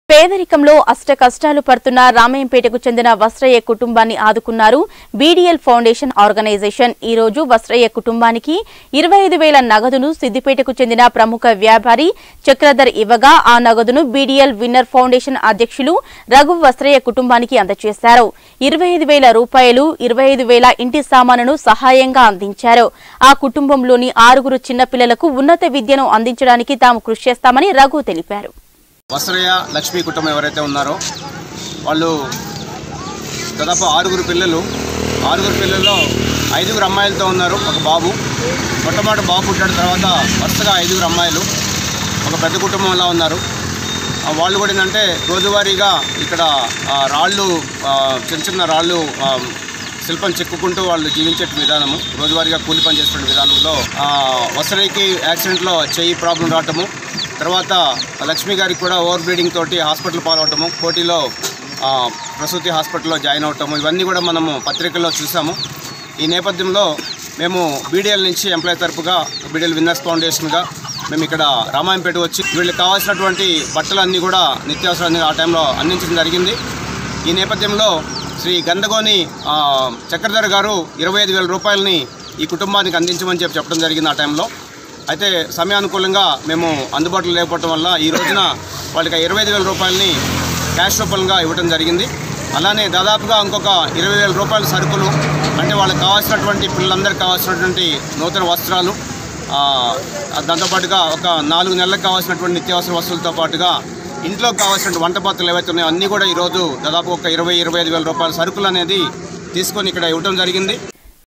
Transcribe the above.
పేదరికంలో అష్ట కష్టాలు పడుతున్న రామయ్యంపేటకు చెందిన వస్త్రయ్య కుటుంబాన్ని ఆదుకున్నారు బీడీఎల్ ఫౌండేషన్ ఆర్గనైజేషన్ ఈ రోజు వస్త్రయ్య కుటుంబానికి ఇరవై ఐదు వేల నగదును సిద్దిపేటకు చెందిన ప్రముఖ వ్యాపారి చక్రధర్ ఇవ్వగా ఆ నగదును బీడీఎల్ విన్నర్ ఫౌండేషన్ అధ్యక్షులు రఘు వస్త్రయ్య కుటుంబానికి అందజేశారు ఇరవై ఐదు వేల రూపాయలు ఇరవై ఐదు వేల ఇంటి సామానును సహాయంగా అందించారు ఆ కుటుంబంలోని ఆరుగురు చిన్నపిల్లలకు ఉన్నత విద్యను అందించడానికి తాము కృషి చేస్తామని రఘు తెలిపారు వస్త్రయ్య లక్ష్మి కుటుంబం ఎవరైతే ఉన్నారో వాళ్ళు దాదాపు ఆరుగురు పిల్లలు ఆరుగురు పిల్లల్లో ఐదుగురు అమ్మాయిలతో ఉన్నారు ఒక బాబు మొట్టమొదటి బాబు పుట్టిన తర్వాత వరుసగా ఐదుగురు అమ్మాయిలు ఒక పెద్ద కుటుంబంలా ఉన్నారు ఆ, వాళ్ళు కూడా ఏంటంటే రోజువారీగా ఇక్కడ ఆ, రాళ్ళు ఆ, చిన్న చిన్న రాళ్ళు ఆ, శిల్పం చెక్కుకుంటూ వాళ్ళు జీవించే విధానము రోజువారీగా కూలి పని చేస్తున్న విధానంలో ఆ, వసరికి యాక్సిడెంట్లో చెయ్యి ప్రాబ్లం రావటము తర్వాత లక్ష్మి గారికి కూడా ఓవర్ బ్లీడింగ్ తోటి హాస్పిటల్ పాలవటము కోటిలో ఆ, ప్రసూతి హాస్పిటల్లో జాయిన్ అవటము ఇవన్నీ కూడా మనము పత్రికల్లో చూసాము ఈ నేపథ్యంలో మేము బీడీఎల్ నుంచి ఎంప్లాయ్ తరపుగా బీడీఎల్ విన్నర్స్ ఫౌండేషన్గా మేము ఇక్కడ రామాయంపేట వచ్చి వీళ్ళకి కావాల్సినటువంటి బట్టలు అన్నీ కూడా నిత్యావసరాన్ని ఆ టైంలో అందించడం జరిగింది ఈ నేపథ్యంలో శ్రీ గందగోని ఆ, చక్రధర్ గారు ఇరవై ఐదు వేల రూపాయలని ఈ కుటుంబానికి అందించమని చెప్పి చెప్పడం జరిగింది ఆ టైంలో అయితే సమయానుకూలంగా మేము అందుబాటులో లేకపోవడం వల్ల ఈ రోజున వాళ్ళకి ఆ ఇరవై ఐదు వేల రూపాయలని క్యాష్ రూపంగా ఇవ్వడం జరిగింది అలానే దాదాపుగా ఇంకొక ఇరవై వేల రూపాయల సరుకులు అంటే వాళ్ళకి కావాల్సినటువంటి పిల్లలందరికీ కావాల్సినటువంటి నూతన వస్త్రాలు ఆ, దాంతోపాటుగా ఒక నాలుగు నెలలకు కావాల్సినటువంటి నిత్యావసర వస్తువులతో పాటుగా ఇంట్లో కావాల్సిన వంట పాత్రలు ఏవైతే ఉన్నాయో అన్నీ కూడా ఈరోజు దాదాపు ఒక ఇరవై ఇరవై ఐదు వేల రూపాయల సరుకులు అనేది తీసుకొని ఇక్కడ ఇవ్వడం జరిగింది